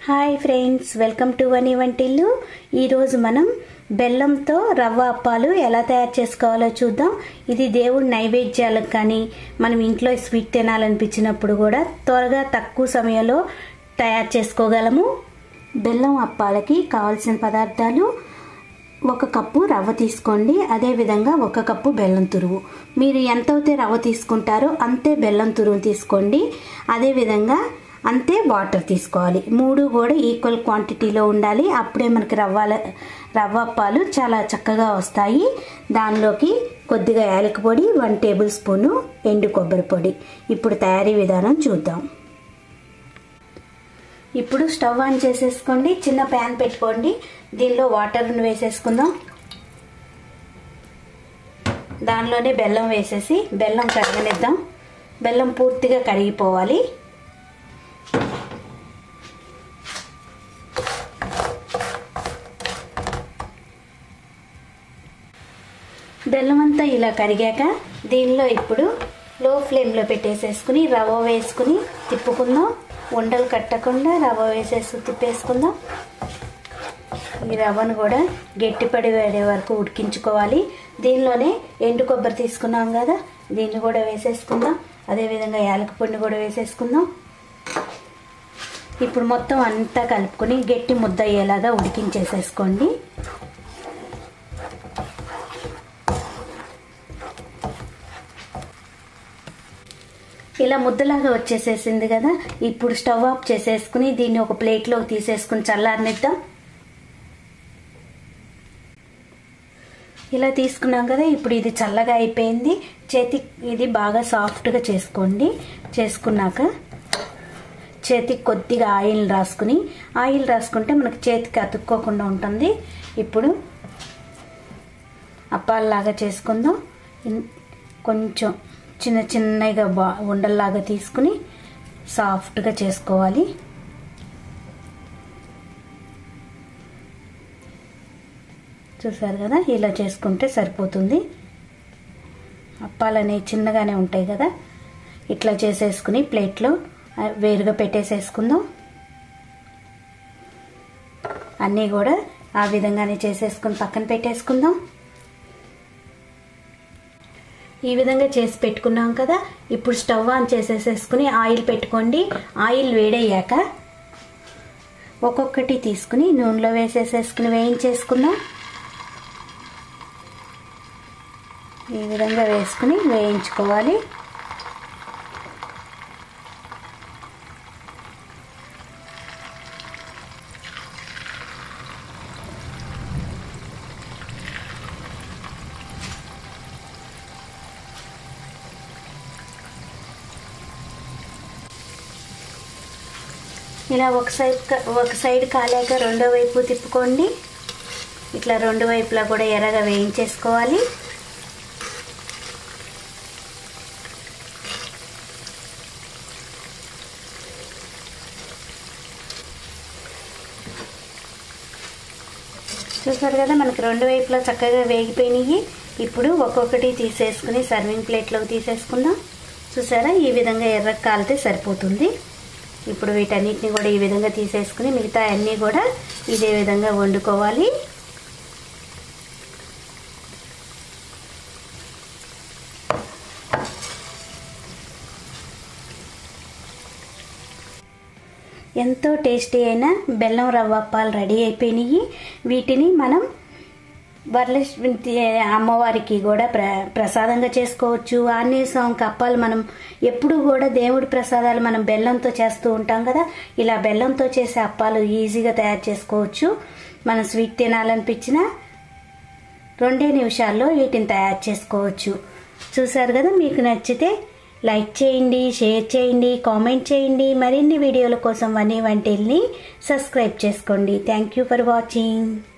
hi friends welcome to వని వంటిల్లు ఈరోజు మనం బెల్లంతో రవ్వ అప్పాలు ఎలా తయారు చేసుకోవాలో చూద్దాం ఇది దేవుడి నైవేద్యాలకు కానీ మనం ఇంట్లో స్వీట్ తినాలనిపించినప్పుడు కూడా త్వరగా తక్కువ సమయంలో తయారు చేసుకోగలము బెల్లం అప్పాలకి కావాల్సిన పదార్థాలు ఒక కప్పు రవ్వ తీసుకోండి అదేవిధంగా ఒక కప్పు బెల్లం తురుము మీరు ఎంత అయితే రవ్వ తీసుకుంటారో అంతే బెల్లం తురుము తీసుకోండి అదేవిధంగా అంతే వాటర్ తీసుకోవాలి మూడు కూడా ఈక్వల్ క్వాంటిటీలో ఉండాలి అప్పుడే మనకి రవ్వాల రవ్వ అప్పాలు చాలా చక్కగా వస్తాయి దానిలోకి కొద్దిగా యాలక పొడి వన్ టేబుల్ స్పూను ఎండు కొబ్బరి పొడి ఇప్పుడు తయారీ విధానం చూద్దాం ఇప్పుడు స్టవ్ ఆన్ చేసేసుకోండి చిన్న ప్యాన్ పెట్టుకోండి దీనిలో వాటర్ను వేసేసుకుందాం దానిలోనే బెల్లం వేసేసి బెల్లం కరగనిద్దాం బెల్లం పూర్తిగా కరిగిపోవాలి బెల్లం అంతా ఇలా కరిగాక దీనిలో ఇప్పుడు లో ఫ్లేమ్లో పెట్టేసేసుకుని రవ్వ వేసుకుని తిప్పుకుందాం ఉండలు కట్టకుండా రవ్వ వేసేసి తిప్పేసుకుందాం ఈ రవ్వను కూడా గట్టిపడి వేడే వరకు ఉడికించుకోవాలి దీనిలోనే ఎండు కొబ్బరి తీసుకున్నాం కదా దీన్ని కూడా వేసేసుకుందాం అదేవిధంగా యాలక పొడిని కూడా వేసేసుకుందాం ఇప్పుడు మొత్తం అంతా కలుపుకొని గట్టి ముద్ద అయ్యేలాగా ఉడికించేసేసుకోండి ఇలా ముద్దలాగా వచ్చేసేసింది కదా ఇప్పుడు స్టవ్ ఆఫ్ చేసేసుకుని దీన్ని ఒక ప్లేట్లోకి తీసేసుకుని చల్లారనిద్దాం ఇలా తీసుకున్నాం కదా ఇప్పుడు ఇది చల్లగా అయిపోయింది చేతి ఇది బాగా సాఫ్ట్గా చేసుకోండి చేసుకున్నాక చేతికి కొద్దిగా ఆయిల్ రాసుకుని ఆయిల్ రాసుకుంటే మనకి చేతికి అతుక్కోకుండా ఉంటుంది ఇప్పుడు అప్పాలలాగా చేసుకుందాం కొంచెం చిన్న చిన్నగా బా ఉండల్లాగా తీసుకుని సాఫ్ట్గా చేసుకోవాలి చూసారు కదా ఇలా చేసుకుంటే సరిపోతుంది అప్పాలు అనేవి చిన్నగానే ఉంటాయి కదా ఇట్లా చేసేసుకుని ప్లేట్లో వేరుగా పెట్టేసేసుకుందాం అన్నీ కూడా ఆ విధంగానే చేసేసుకుని పక్కన పెట్టేసుకుందాం ఈ విధంగా చేసి పెట్టుకున్నాం కదా ఇప్పుడు స్టవ్ ఆన్ చేసేసేసుకుని ఆయిల్ పెట్టుకోండి ఆయిల్ వేడయ్యాక ఒక్కొక్కటి తీసుకుని నూనెలో వేసేసేసుకుని వేయించేసుకుందాం ఈ విధంగా వేసుకుని వేయించుకోవాలి ఇలా ఒక సైడ్ ఒక సైడ్ కాలాక రెండో వైపు తిప్పుకోండి ఇట్లా రెండు వైపులా కూడా ఎర్రగా వేయించేసుకోవాలి చూసారు కదా మనకి రెండు వైపులా చక్కగా వేగిపోయినాయి ఇప్పుడు ఒక్కొక్కటి తీసేసుకుని సర్వింగ్ ప్లేట్లోకి తీసేసుకుందాం చూసారా ఈ విధంగా ఎర్ర కాలితే సరిపోతుంది ఇప్పుడు వీటన్నిటిని కూడా ఈ విధంగా తీసేసుకుని మిగతా అన్నీ కూడా ఇదే విధంగా వండుకోవాలి ఎంతో టేస్టీ అయిన బెల్లం రవ్వ అప్పాలు రెడీ అయిపోయినాయి వీటిని మనం వరలక్ష్మి అమ్మవారికి కూడా ప్ర ప్రసాదంగా చేసుకోవచ్చు ఆంజనేయ స్వామికి అప్పాలు మనం ఎప్పుడు కూడా దేవుడి ప్రసాదాలు మనం బెల్లంతో చేస్తూ ఉంటాం కదా ఇలా బెల్లంతో చేసే అప్పాలు ఈజీగా తయారు చేసుకోవచ్చు మనం స్వీట్ తినాలనిపించిన రెండే నిమిషాల్లో వీటిని తయారు చేసుకోవచ్చు చూసారు కదా మీకు నచ్చితే లైక్ చేయండి షేర్ చేయండి కామెంట్ చేయండి మరిన్ని వీడియోల కోసం వనీ వంటిల్ని సబ్స్క్రైబ్ చేసుకోండి థ్యాంక్ యూ ఫర్ వాచింగ్